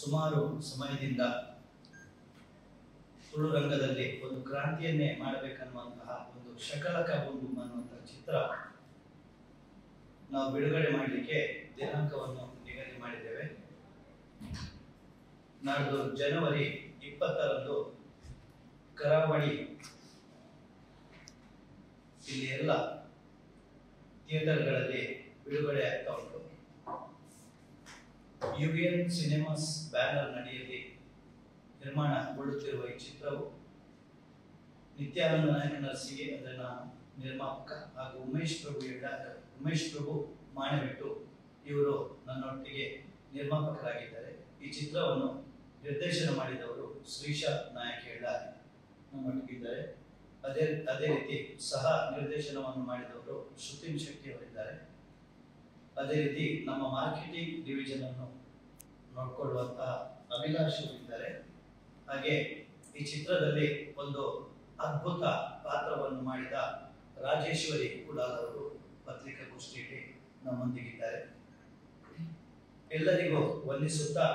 ಸುಮಾರು ಸಮಯದಿಂದ ತುಳು ರಂಗದಲ್ಲಿ ಒಂದು ಕ್ರಾಂತಿಯನ್ನೇ ಮಾಡಬೇಕನ್ನುವಂತಹ ಒಂದು ಶಕಲಕ ಒಂದು ಅನ್ನುವಂತಹ ಚಿತ್ರ ನಾವು ಬಿಡುಗಡೆ ಮಾಡಲಿಕ್ಕೆ ದಿನಾಂಕವನ್ನು ನಿಗದಿ ಮಾಡಿದ್ದೇವೆ ನಾಡ್ದು ಜನವರಿ ಇಪ್ಪತ್ತರಂದು ಕರಾವಳಿ ಇಲ್ಲಿ ಎಲ್ಲ ಥಿಯೇಟರ್ಗಳಲ್ಲಿ ಬಿಡುಗಡೆ ಆಗ್ತಾ ಉಂಟು ಯುವಿಯನ್ ಸಿನಿಮಾಸ್ ಬ್ಯಾನರ್ ನಡಿಯಲ್ಲಿ ನಿರ್ಮಾಣಗೊಳ್ಳುತ್ತಿರುವ ಈ ಚಿತ್ರವು ನಿತ್ಯಾನಂದ ನಾಯಕ ನರಸಿಗೆ ಅದನ್ನ ನಿರ್ಮಾಪಕ ಹಾಗೂ ಉಮೇಶ್ ಪ್ರಭು ಎಡ್ಡ ಉಮೇಶ್ ಪ್ರಭು ಮಾಣೆಬಿಟ್ಟು ಇವರು ನನ್ನೊಟ್ಟಿಗೆ ನಿರ್ಮಾಪಕರಾಗಿದ್ದಾರೆ ಈ ಚಿತ್ರವನ್ನು ನಿರ್ದೇಶನ ಮಾಡಿದವರು ಶ್ರೀಶಾ ನಾಯಕ್ ಎಳ್ಳ ನಮ್ಮೊಟ್ಟಿಗಿದ್ದಾರೆ ಅದೇ ಅದೇ ರೀತಿ ಸಹ ನಿರ್ದೇಶನವನ್ನು ಮಾಡಿದವರು ಶ್ರುತಿನ್ ಶೆಟ್ಟಿ ಅವರಿದ್ದಾರೆ ಅದೇ ರೀತಿ ನಮ್ಮ ಮಾರ್ಕೆಟಿಂಗ್ ಡಿವಿಷನ್ ಅನ್ನು ನೋಡ್ಕೊಳ್ಳುವಂತಹ ಅಭಿಲಾಷ್ ಇದ್ದಾರೆ ಹಾಗೆ ಈ ಚಿತ್ರದಲ್ಲಿ ಒಂದು ಅದ್ಭುತ ಪಾತ್ರವನ್ನು ಮಾಡಿದ ರಾಜೇಶ್ವರಿ ಕುಲಾಲ್ ಅವರು ಪತ್ರಿಕಾಗೋಷ್ಠಿಯಲ್ಲಿ ನಮ್ಮೊಂದಿಗಿದ್ದಾರೆ ಎಲ್ಲರಿಗೂ ವಂದಿಸುತ್ತಾ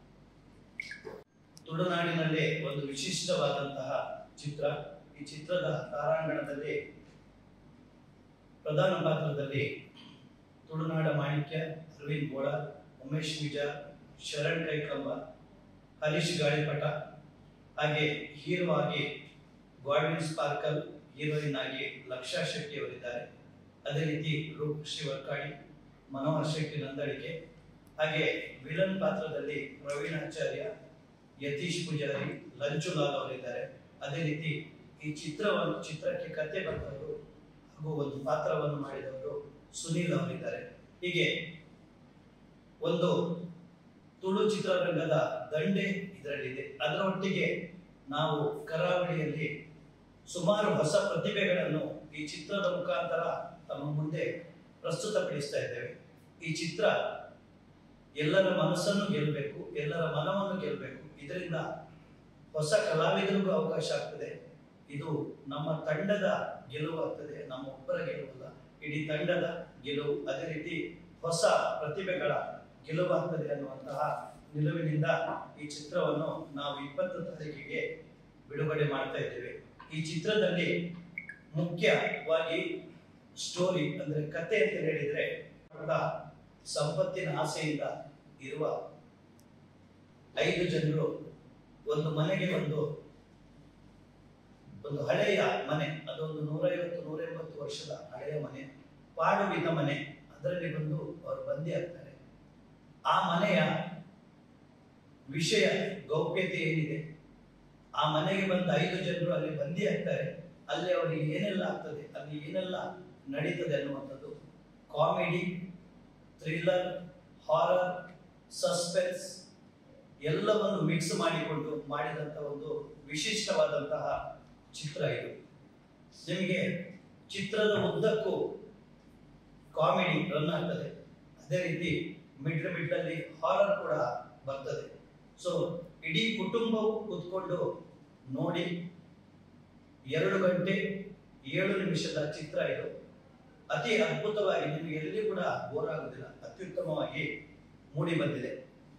ತುಳುನಾಡಿನಲ್ಲೇ ಒಂದು ವಿಶಿಷ್ಟವಾದಂತಹ ಚಿತ್ರ ಈ ಚಿತ್ರದ ತಾರಾಂಗಣದಲ್ಲಿ ಪ್ರಧಾನ ಪಾತ್ರದಲ್ಲಿ ತುಳುನಾಡ ಮಾಣಿಕ್ಯ ಅರವಿಂದ್ ಗೋಳ ಉಮೇಶ್ ವಿಜಾರ್ ಶರಣ್ ಕೈಕಂಬ ಹರೀಶ್ ಗಾಳಿಪಟ ಹಾಗೆ ಹೀರೋ ಆಗಿ ಗಾಡ್ವಿನ್ ಸ್ಪಾರ್ಕಲ್ ಹೀರೋಯಿನ್ ಆಗಿ ಲಕ್ಷಾ ಶೆಟ್ಟಿ ಅವರಿದ್ದಾರೆ ಅದೇ ರೀತಿ ರೂಪ್ ಶಿವಕಾಳಿ ಮನೋಹರ್ ಶೆಟ್ಟಿ ನಂದಳಿಕೆ ಹಾಗೆ ವಿಲನ್ ಪಾತ್ರದಲ್ಲಿ ಪ್ರವೀಣ್ ಆಚಾರ್ಯ ಯತೀಶ್ ಪೂಜಾರಿ ಲಂಚುಲಾಲ್ ಅವರಿದ್ದಾರೆ ಅದೇ ರೀತಿ ಈ ಚಿತ್ರವನ್ನು ಚಿತ್ರಕ್ಕೆ ಕತೆ ಬರೆದವರು ಹಾಗೂ ಒಂದು ಪಾತ್ರವನ್ನು ಮಾಡಿದವರು ಸುನೀಲ್ ಅವರಿದ್ದಾರೆ ಹೀಗೆ ಒಂದು ತುಳು ಚಿತ್ರರಂಗದ ದಂಡೆ ಇದರಲ್ಲಿದೆ ಅದರೊಟ್ಟಿಗೆ ನಾವು ಕರಾವಳಿಯಲ್ಲಿ ಸುಮಾರು ಹೊಸ ಪ್ರತಿಭೆಗಳನ್ನು ಈ ಚಿತ್ರದ ಮುಖಾಂತರ ತಮ್ಮ ಮುಂದೆ ಪ್ರಸ್ತುತಪಡಿಸ್ತಾ ಇದ್ದೇವೆ ಈ ಚಿತ್ರ ಎಲ್ಲರ ಮನಸ್ಸನ್ನು ಗೆಲ್ಲಬೇಕು ಎಲ್ಲರ ಮನವನ್ನು ಗೆಲ್ಲಬೇಕು ಇದರಿಂದ ಹೊಸ ಕಲಾವಿದರಿಗೂ ಅವಕಾಶ ಆಗ್ತದೆ ಇದು ನಮ್ಮ ತಂಡದ ಗೆಲುವು ಆಗ್ತದೆ ನಮ್ಮ ಒಬ್ಬರ ಗೆಲುವಲ್ಲ ಇಡೀ ತಂಡದ ಗೆಲುವು ಅದೇ ರೀತಿ ಹೊಸ ಪ್ರತಿಭೆಗಳ ಗೆಲುವಾಗ್ತದೆ ಅನ್ನುವಂತಹ ನಿಲುವಿನಿಂದ ಈ ಚಿತ್ರವನ್ನು ನಾವು ಇಪ್ಪತ್ತು ತಾರೀಕಿಗೆ ಬಿಡುಗಡೆ ಮಾಡ್ತಾ ಇದ್ದೇವೆ ಈ ಚಿತ್ರದಲ್ಲಿ ಮುಖ್ಯವಾಗಿ ಸ್ಟೋರಿ ಅಂದ್ರೆ ಕತೆ ಅಂತ ಹೇಳಿದ್ರೆ ಒಬ್ಬ ಸಂಪತ್ತಿನ ಆಸೆಯಿಂದ ಇರುವ ಐದು ಜನರು ಒಂದು ಮನೆಗೆ ಒಂದು ಒಂದು ಹಳೆಯ ಮನೆ ಅದೊಂದು ನೂರೈವತ್ತು ನೂರ ಎಂಬತ್ತು ವರ್ಷದ ಹಳೆಯ ಮನೆ ಪಾಡು ಬಿದ್ದ ಮನೆ ಅದರಲ್ಲಿ ಬಂದು ಅವರು ಬಂದಿ ಆಗ್ತಾರೆ ಆ ಮನೆಯ ವಿಷಯ ಗೌಪ್ಯತೆ ಏನಿದೆ ಆ ಮನೆಗೆ ಬಂದ ಐದು ಜನರು ಅಲ್ಲಿ ಬಂದಿ ಆಗ್ತಾರೆ ಅಲ್ಲಿ ಅವರಿಗೆ ಏನೆಲ್ಲ ಆಗ್ತದೆ ಅಲ್ಲಿ ಏನೆಲ್ಲ ನಡೀತದೆ ಅನ್ನುವಂಥದ್ದು ಕಾಮಿಡಿ ಥ್ರಿಲ್ಲರ್ ಹಾರರ್ ಸಸ್ಪೆನ್ಸ್ ಎಲ್ಲವನ್ನು ಮಿಕ್ಸ್ ಮಾಡಿಕೊಂಡು ಮಾಡಿದಂತ ಒಂದು ವಿಶಿಷ್ಟವಾದಂತಹ ಚಿತ್ರ ಇದು ನಿಮಗೆ ಚಿತ್ರದ ಉದ್ದಕ್ಕೂ ಕಾಮಿಡಿ ರನ್ ಆಗ್ತದೆ ಅದೇ ರೀತಿ ಮಿಡ್ ಮಿಡ್ಲಲ್ಲಿ ಹಾರರ್ ಕೂಡ ಬರ್ತದೆ ಸೊ ಇಡೀ ಕುಟುಂಬವು ಕೂತ್ಕೊಂಡು ನೋಡಿ ಎರಡು ಗಂಟೆ ಏಳು ನಿಮಿಷದ ಚಿತ್ರ ಇದು ಅತಿ ಅದ್ಭುತವಾಗಿ ನಿಮಗೆ ಎಲ್ಲಿ ಕೂಡ ಬೋರ್ ಆಗುದಿಲ್ಲ ಅತ್ಯುತ್ತಮವಾಗಿ ಮೂಡಿ ಬಂದಿದೆ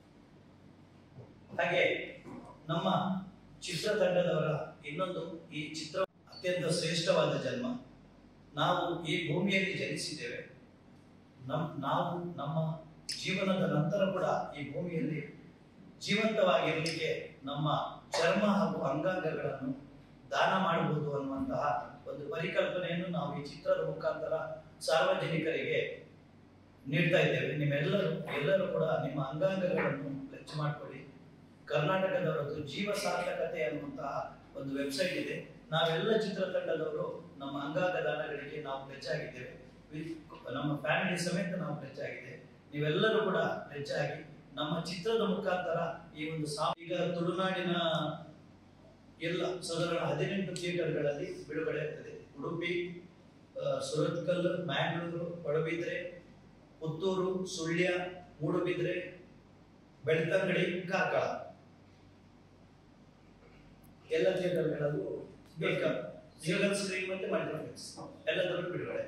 ಹಾಗೆ ನಮ್ಮ ಚಿತ್ರತಂಡದವರ ಇನ್ನೊಂದು ಈ ಚಿತ್ರ ಅತ್ಯಂತ ಶ್ರೇಷ್ಠವಾದ ಜನ್ಮ ನಾವು ಈ ಭೂಮಿಯಲ್ಲಿ ಜನಿಸಿದ್ದೇವೆ ನಮ್ ನಾವು ನಮ್ಮ ಜೀವನದ ನಂತರ ಕೂಡ ಈ ಭೂಮಿಯಲ್ಲಿ ಜೀವಂತವಾಗಿರಲಿಕ್ಕೆ ನಮ್ಮ ಚರ್ಮ ಹಾಗೂ ಅಂಗಾಂಗಗಳನ್ನು ದಾನ ಮಾಡಬಹುದು ಅನ್ನುವಂತಹ ಒಂದು ಪರಿಕಲ್ಪನೆಯನ್ನು ನಾವು ಈ ಚಿತ್ರದ ಮುಖಾಂತರ ಸಾರ್ವಜನಿಕರಿಗೆ ನೀಡ್ತಾ ಇದ್ದೇವೆ ನಿಮ್ಮೆಲ್ಲರೂ ಎಲ್ಲರೂ ಕೂಡ ನಿಮ್ಮ ಅಂಗಾಂಗಗಳನ್ನು ಲೆಚ್ಚ ಮಾಡಿಕೊಳ್ಳಿ ಕರ್ನಾಟಕದವರದ್ದು ಜೀವ ಸಾರ್ಥಕತೆ ಅನ್ನುವಂತಹ ಒಂದು ವೆಬ್ಸೈಟ್ ಇದೆ ನಾವೆಲ್ಲ ಚಿತ್ರತಂಡದವರು ನಮ್ಮ ಅಂಗಾಂಗ ದಾನಗಳಿಗೆ ನಾವು ಹೆಚ್ಚಾಗಿದ್ದೇವೆ ನಮ್ಮ ಫ್ಯಾಮಿಲಿ ಸಮೇತ ನಾವು ಹೆಚ್ಚಾಗಿದೆ ನೀವೆಲ್ಲರೂ ಕೂಡ ಹೆಚ್ಚಾಗಿ ನಮ್ಮ ಚಿತ್ರದ ಮುಖಾಂತರ ಈ ಒಂದು ಸಾ ಈಗ ತುಳುನಾಡಿನ ಎಲ್ಲ ಸಾಧಾರಣ ಹದಿನೆಂಟು ಥಿಯೇಟರ್ಗಳಲ್ಲಿ ಬಿಡುಗಡೆ ಆಗ್ತದೆ ಉಡುಪಿ ಆ, ಸುರತ್ಕಲ್ ಮ್ಯಾಂಗ್ಳೂರು ಪಡುಬಿದ್ರೆ ಪುತ್ತೂರು ಸುಳ್ಯ ಮೂಡುಬಿದ್ರೆ ಬೆಳ್ತಂಗಡಿ ಕಾರ್ಕಳ ಎಲ್ಲ ಥಿಯೇಟರ್ಗಳಲ್ಲೂ ಬೇಕ ಸಿಂಗಲ್ ಸ್ಕ್ರೀನ್ ಮತ್ತೆ ಮಲ್ಟಿಪ್ಲೆಕ್ಸ್ ಎಲ್ಲದರಲ್ಲೂ ಬಿಡುಗಡೆ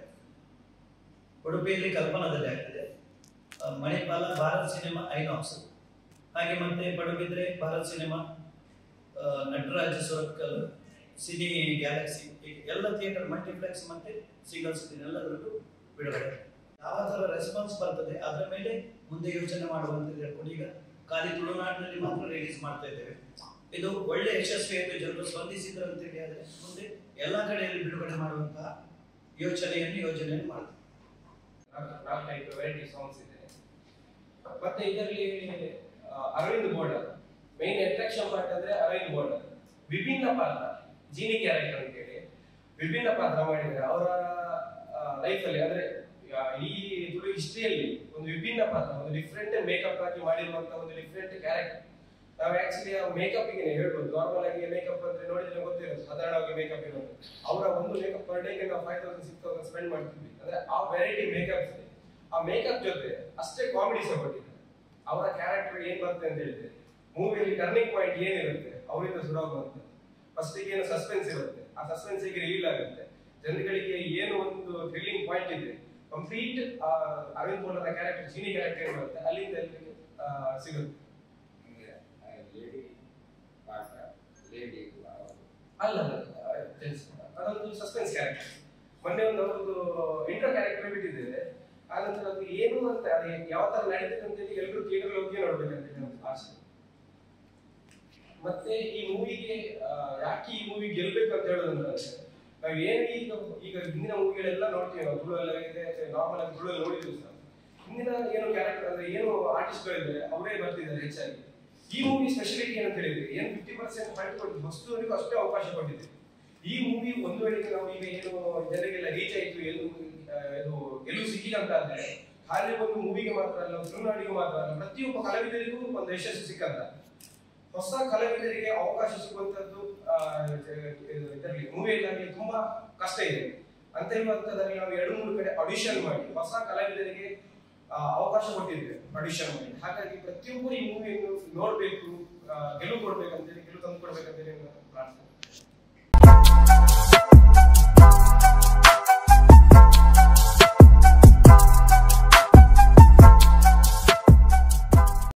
ಉಡುಪಿಯಲ್ಲಿ ಕಲ್ಪನಾದಲ್ಲಿ ಆಗ್ತದೆ ಆ, ಮಣಿಪಾಲ ಭಾರತ್ ಸಿನಿಮಾ ಐನಾಕ್ಸ್ ಹಾಗೆ ಮತ್ತೆ ಪಡುಬಿದ್ರೆ ಭಾರತ್ ಸಿನಿಮಾ ಆ, ನಟರಾಜ ಸುರತ್ಕಲ್ ಸಿನಿ ಗ್ಯಾಲಕ್ಸಿ ಎಲ್ಲ ಥಿಯೇಟರ್ ಮಲ್ಟಿಪ್ಲೆಕ್ಸ್ ಮತ್ತೆ ಸಿಂಗಲ್ ಸ್ಕ್ರೀನ್ ಎಲ್ಲದರಲ್ಲೂ ಬಿಡುಗಡೆ ಯಾವ ಥರ ರೆಸ್ಪಾನ್ಸ್ ಬರ್ತದೆ ಅದರ ಮೇಲೆ ಮುಂದೆ ಯೋಚನೆ ಮಾಡುವಂತ ಹೇಳ್ಕೊಂಡು ಈಗ ಖಾಲಿ ತುಳುನಾಡಿನಲ್ಲಿ ಮಾತ್ರ ರಿಲೀಸ್ ಮಾಡ್ತಾ ಇದ್ದೇವೆ ಇದು ಒಳ್ಳೆ ಯಶಸ್ವಿಯಾಗಿ ಜನರು ಸ್ಪಂದಿಸಿದ್ರು ಅಂತೇಳಿ ಆದ್ರೆ ಮುಂದೆ ಎಲ್ಲ ಕಡೆಯಲ್ಲಿ ಬಿಡುಗಡೆ ಮಾಡುವಂತಹ ಯೋಚನೆಯನ್ನು ಯೋಜನೆಯನ್ನು ಮಾಡ್ತಾರೆ ನಾಲ್ಕು ಟೈಪ್ ವೆರೈಟಿ ಸಾಂಗ್ಸ್ ಇದೆ ಮತ್ತೆ ಇದರಲ್ಲಿ ಆ, Aravind Bolar main attraction part ಅಂದ್ರೆ ಅರವಿಂದ್ ಬೋರ್ಡರ್ ವಿಭಿನ್ನ ಪಾತ್ರ ಜೀನಿ ಕ್ಯಾರೆಕ್ಟರ್ ಅಂತೇಳಿ ವಿಭಿನ್ನ ಪಾತ್ರ ಮಾಡಿದ್ದಾರೆ ಅವರ ಲೈಫ್ ಅಲ್ಲಿ ಅಂದ್ರೆ ಆ, ಈ ತುಳು ಹಿಸ್ಟ್ರಿಯಲ್ಲಿ ಒಂದು ವಿಭಿನ್ನ ಪಾತ್ರ ಒಂದು ಡಿಫ್ರೆಂಟ್ ಮೇಕಪ್ ಹಾಕಿ ಮಾಡಿರುವಂತ ಒಂದು ಡಿಫ್ರೆಂಟ್ ಕ್ಯಾರೆಕ್ಟರ್ ನಾವು ಆಕ್ಚುಲಿ ಆ ಮೇಕಪ್ ಗೆ ಹೇಳ್ಬೋದು ನಾರ್ಮಲ್ ಆಗಿ ಮೇಕಪ್ ಅಂದ್ರೆ ನೋಡಿದ್ರೆ ಗೊತ್ತಿರೋದು ಸಾಧಾರಣವಾಗಿ ಮೇಕಪ್ ಇರೋದು ಅವರ ಒಂದು ಮೇಕಪ್ ಪರ್ ಡೇಗೆ ನಾವು five thousand six thousand spend ಮಾಡ್ತಿದ್ವಿ ಅಂದ್ರೆ ಆ ವೆರೈಟಿ ಮೇಕಪ್ ಇದೆ ಆ ಮೇಕಪ್ ಜೊತೆ ಅಷ್ಟೇ ಕಾಮಿಡಿ ಸಹ ಕೊಟ್ಟಿದ್ದಾರೆ ಅವರ ಕ್ಯಾರೆಕ್ಟರ್ ಏನ್ ಬರುತ್ತೆ ಅಂತ ಹೇಳಿದ್ರೆ ಮೂವಿಯಲ್ಲಿ ಟರ್ನಿಂಗ್ ಪಾಯಿಂಟ್ ಏನಿರುತ್ತೆ ಅವರಿಂದ ಶುರುವಾಗುವಂಥದ್ದು ಫಸ್ಟ್ ಏನು ಸಸ್ಪೆನ್ಸ್ ಇರುತ್ತೆ ಆ ಸಸ್ಪೆನ್ಸ್ ಈಗ ರಿವೀಲ್ ಆಗುತ್ತೆ ಜನಗಳಿಗೆ ಏನು ಒಂದು ಥ್ರಿಲ್ಲಿಂಗ್ ಪಾಯಿಂಟ್ ಇದೆ ಕಂಪ್ಲೀಟ್ ಅರವಿಂದ್ ಬೋಲರ ಕ್ಯಾರೆಕ್ಟರ್ ಚೀನಿ ಕ್ಯಾರೆಕ್ಟರ್ ಏನು ಬರುತ್ತೆ ಅಲ್ಲಿಂದ ಎಲ್ಲಿಗೆ ಆ, ಸಿಗುತ್ತೆ ಲೇಡಿ ಪಾಠ ಲೇಡಿ ಅಲ್ಲ ಅಲ್ಲ, ಅಲ್ಲ, తెలుసు. ಅದೊಂದು ಸಸ್ಪೆನ್ಸ್ ಕ್ಯಾರೆಕ್ಟರ್ ಮೊನ್ನೆ ಒಂದು ಅವ್ರದ್ದು ಇಂಟರ್ ಕ್ಯಾರೆಕ್ಟರ್ ಬಿಟ್ಟಿದ್ದೇವೆ ಆ ನಂತರ ಅದು ಏನು ಅಂತ ಅದು ಯಾವ ತರ ನಡೀತದೆ ಅಂತೇಳಿ ಎಲ್ಲರೂ ಥಿಯೇಟರ್ ಹೋಗಿ ನೋಡ್ಬೇಕಂತ ಹೇಳಿ ಒಂದು ಆಸೆ ಮತ್ತೆ ಈ ಮೂವಿಗೆ ಯಾಕೆ ಈ ಮೂವಿ ಗೆಲ್ಬೇಕು ಅಂತ ಹೇಳೋದಂದ್ರೆ ನಾವು ಏನು ಈಗ ಈಗ ಹಿಂದಿನ ಮೂವಿಗಳೆಲ್ಲ ನೋಡ್ತೀವಿ ನಾವು ತುಳು ಎಲ್ಲ ಇದೆ ನಾರ್ಮಲ್ ಆಗಿ ತುಳು ನೋಡಿದ್ವಿ ಸರ್ ಹಿಂದಿನ ಏನು ಕ್ಯಾರೆಕ್ಟರ್ ಅಂದ್ರೆ ಏನು ಆರ್ಟಿಸ್ಟ್ಗಳಿದ್ದಾರೆ ಅವರೇ ಬರ್ತಿದ್ದಾರೆ ಹೆಚ್ಚಾಗಿ ಈ ಮೂವಿ ಸ್ಪೆಷಾಲಿಟಿ ಏನಂತ ಹೇಳಿದ್ರೆ ಏನು ಫಿಫ್ಟಿ ಪರ್ಸೆಂಟ್ ಫಂಡ್ ಕೊಟ್ಟು ಹೊಸದವರಿಗೂ ಅಷ್ಟೇ ಅವಕಾಶ ಕೊಟ್ಟಿದೆ ಈ ಮೂವಿ ಒಂದು ವೇಳೆ ನಾವು ಈಗ ಏನು ಜನರಿಗೆಲ್ಲ ರೀಚ್ ಆಯ್ತು ಏನು ಆ, ಇದು ಗೆಲುವು ಸಿಕ್ಕಿಲ್ಲ ಅಂತ ಆದ್ರೆ ಖಾಲಿ ಒಂದು ಮೂವಿಗೆ ಮಾತ್ರ ಅಲ್ಲ ತುಳುನಾಡಿಗೂ ಮಾತ್ರ ಅಲ್ಲ ಪ್ರತಿಯೊಬ್ಬ ಕಲಾವಿದರಿಗೂ ಒಂದು ಯಶಸ್ಸು ಸಿಕ್ಕಂತ ಹೊಸ ಕಲಾವಿದರಿಗೆ ಅವಕಾಶ ಸಿಗುವಂತದ್ದು ಆ, ಇದರಲ್ಲಿ ಮೂವಿಯಲ್ಲಿ ತುಂಬಾ ಕಷ್ಟ ಇದೆ ಅಂತ ಇರುವಂತದ್ರಲ್ಲಿ ನಾವು ಎರಡು ಮೂರು ಕಡೆ ಆಡಿಷನ್ ಮಾಡಿ ಹೊಸ ಕಲಾವಿದರಿಗೆ ಆ, ಅವಕಾಶ ಕೊಟ್ಟಿದ್ದೇವೆ ಆಡಿಷನ್ ಮಾಡಿ ಹಾಗಾಗಿ ಪ್ರತಿಯೊಬ್ಬರು ಈ ಮೂವಿಯನ್ನು ನೋಡ್ಬೇಕು ಆ, ಗೆಲುವು ಕೊಡ್ಬೇಕಂತೇಳಿ ಗೆಲುವು ತಂದು ಕೊಡ್ಬೇಕಂತೇಳಿ ನಾನು ಪ್ರಾರ್ಥನೆ